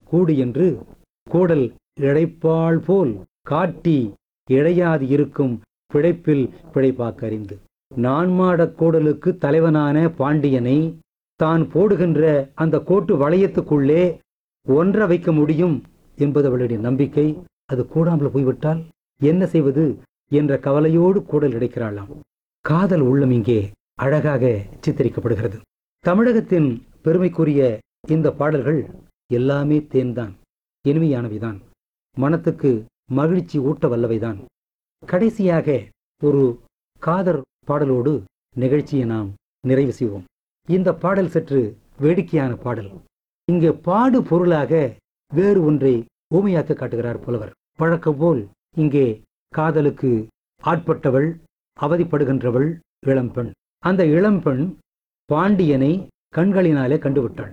கூடு என்று கூடல் இழைப்பாள் போல் காட்டி இழையாது இருக்கும் பிழைப்பில் பிழைப்பாக்கறிந்து நான்மாடக் கூடலுக்கு தலைவனான பாண்டியனை தான் போடுகின்ற அந்த கோட்டு வளையத்துக்குள்ளே ஒன்ற வைக்க முடியும் என்பது அவளுடைய நம்பிக்கை அது கூடாமல் போய்விட்டால் என்ன செய்வது என்ற கவலையோடு கூடல் இடைக்கிறாளாம் காதல் உள்ளம் இங்கே அழகாக சித்தரிக்கப்படுகிறது தமிழகத்தின் பெருமைக்குரிய இந்த பாடல்கள் எல்லாமே தேன்தான் இனிமையானவைதான் மனத்துக்கு மகிழ்ச்சி ஊட்ட வல்லவைதான் கடைசியாக ஒரு காதர் பாடலோடு நிகழ்ச்சியை நாம் நிறைவு செய்வோம் இந்த பாடல் சற்று வேடிக்கையான பாடல் இங்கே பாடு பொருளாக வேறு ஒன்றை ஊமையாக்க காட்டுகிறார் புலவர் பழக்கம் போல் இங்கே காதலுக்கு ஆட்பட்டவள் அவதிப்படுகின்றவள் இளம்பெண் அந்த இளம்பெண் பாண்டியனை கண்களினாலே கண்டுவிட்டாள்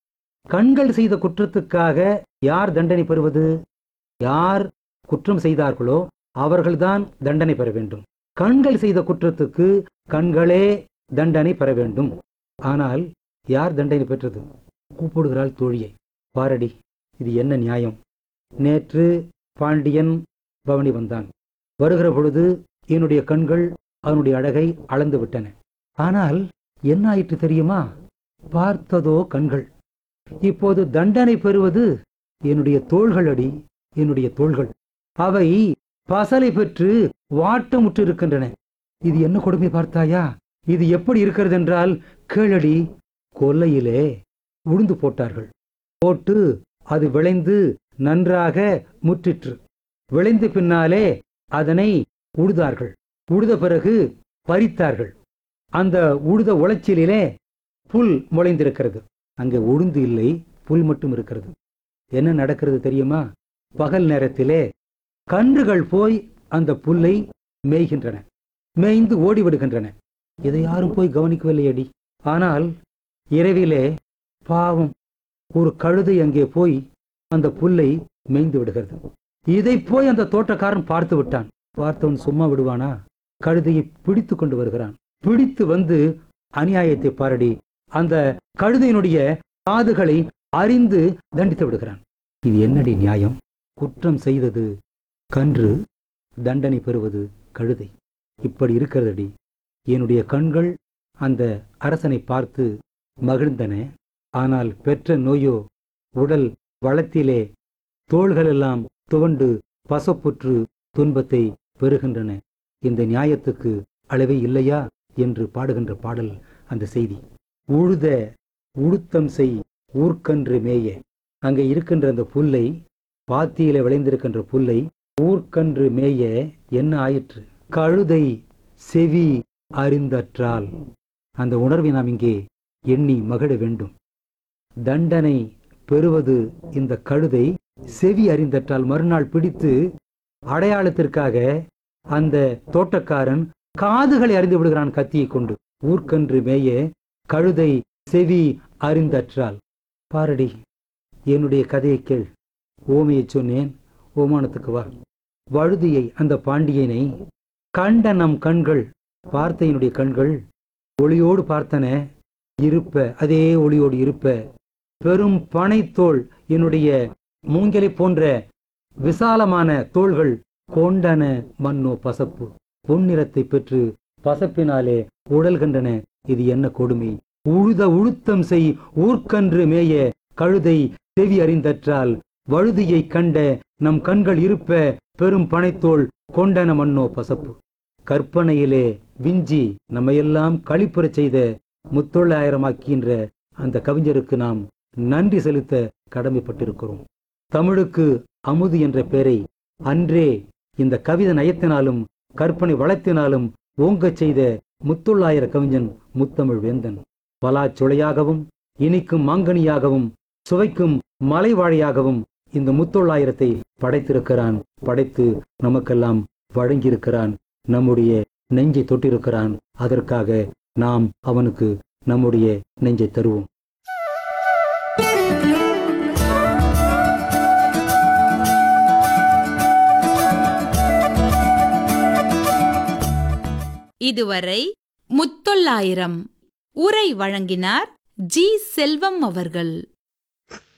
கண்கள் செய்த குற்றத்துக்காக யார் தண்டனை பெறுவது யார் குற்றம் செய்தார்களோ அவர்கள்தான் தண்டனை பெற வேண்டும் கண்கள் செய்த குற்றத்துக்கு கண்களே தண்டனை பெற வேண்டும் ஆனால் யார் தண்டனை பெற்றது கூப்பிடுகிறாள் தோழியை பாரடி இது என்ன நியாயம் நேற்று பாண்டியன் பவனி வந்தான் வருகிற பொழுது என்னுடைய கண்கள் அவனுடைய அழகை அளந்து விட்டன ஆனால் என்ன ஆயிற்று தெரியுமா பார்த்ததோ கண்கள் இப்போது தண்டனை பெறுவது என்னுடைய தோள்கள் அடி என்னுடைய தோள்கள் அவை பசலை பெற்று வாட்டமுற்று இருக்கின்றன இது என்ன கொடுமை பார்த்தாயா இது எப்படி இருக்கிறது என்றால் கேளடி கொல்லையிலே உளுந்து போட்டார்கள் போட்டு அது விளைந்து நன்றாக முற்றிற்று விளைந்த பின்னாலே அதனை உழுதார்கள் உழுத பிறகு பறித்தார்கள் அந்த உழுத உளைச்சலிலே புல் முளைந்திருக்கிறது அங்கே உளுந்து இல்லை புல் மட்டும் இருக்கிறது என்ன நடக்கிறது தெரியுமா பகல் நேரத்திலே கன்றுகள் போய் அந்த புல்லை மேய்கின்றன மேய்ந்து ஓடிவிடுகின்றன இதை யாரும் போய் கவனிக்கவில்லையடி ஆனால் இரவிலே பாவம் ஒரு கழுதை அங்கே போய் அந்த புல்லை மேய்ந்து விடுகிறது இதை போய் அந்த தோட்டக்காரன் பார்த்து விட்டான் பார்த்தவன் சும்மா விடுவானா கழுதையை பிடித்து கொண்டு வருகிறான் பிடித்து வந்து அநியாயத்தை பாரடி அந்த கழுதையினுடைய காதுகளை அறிந்து தண்டித்து விடுகிறான் இது என்னடி நியாயம் குற்றம் செய்தது கன்று தண்டனை பெறுவது கழுதை இப்படி இருக்கிறதடி என்னுடைய கண்கள் அந்த அரசனை பார்த்து மகிழ்ந்தன ஆனால் பெற்ற நோயோ உடல் வளத்திலே தோள்களெல்லாம் துவண்டு பசப்புற்று துன்பத்தை பெறுகின்றன இந்த நியாயத்துக்கு அளவே இல்லையா என்று பாடுகின்ற பாடல் அந்த செய்தி உழுத உழுத்தம் செய் ஊர்க்கன்று மேய அங்கே இருக்கின்ற அந்த புல்லை பாத்தியில விளைந்திருக்கின்ற புல்லை ஊர்க்கன்று மேய என்ன ஆயிற்று கழுதை செவி அறிந்தற்றால் அந்த உணர்வை நாம் இங்கே எண்ணி மகிழ வேண்டும் தண்டனை பெறுவது இந்த கழுதை செவி அறிந்தற்றால் மறுநாள் பிடித்து அடையாளத்திற்காக அந்த தோட்டக்காரன் காதுகளை அறிந்து விடுகிறான் கத்தியை கொண்டு ஊர்க்கன்று மேய கழுதை செவி அறிந்தற்றால் பாரடி என்னுடைய கதையை கேள் ஓமையை சொன்னேன் ஓமானத்துக்கு வா வழுதியை அந்த பாண்டியனை கண்ட நம் கண்கள் பார்த்த என்னுடைய கண்கள் ஒளியோடு பார்த்தன இருப்ப அதே ஒளியோடு இருப்ப பெரும் பனைத்தோள் என்னுடைய மூங்கலை போன்ற விசாலமான தோள்கள் கொண்டன மன்னோ பசப்பு பொன்னிறத்தை பெற்று பசப்பினாலே உடல்கின்றன இது என்ன கொடுமை உழுத உழுத்தம் செய் ஊர்க்கன்று மேய கழுதை செவி அறிந்தற்றால் வழுதியை கண்ட நம் கண்கள் இருப்ப பெரும் பனைத்தோள் கொண்டன மன்னோ பசப்பு கற்பனையிலே விஞ்சி நம்மையெல்லாம் களிப்புறச் செய்த முத்தொள்ளாயிரமாக்கின்ற அந்த கவிஞருக்கு நாம் நன்றி செலுத்த கடமைப்பட்டிருக்கிறோம் தமிழுக்கு அமுது என்ற பெயரை அன்றே இந்த கவிதை நயத்தினாலும் கற்பனை வளத்தினாலும் ஓங்கச் செய்த முத்தொள்ளாயிர கவிஞன் முத்தமிழ் வேந்தன் பலாச்சுளையாகவும் இனிக்கும் மாங்கனியாகவும் சுவைக்கும் மலைவாழையாகவும் இந்த முத்தொள்ளாயிரத்தை படைத்திருக்கிறான் படைத்து நமக்கெல்லாம் வழங்கியிருக்கிறான் நம்முடைய நெஞ்சை தொட்டிருக்கிறான் அதற்காக நாம் அவனுக்கு நம்முடைய நெஞ்சை தருவோம் இதுவரை முத்தொள்ளாயிரம் உரை வழங்கினார் ஜி செல்வம் அவர்கள்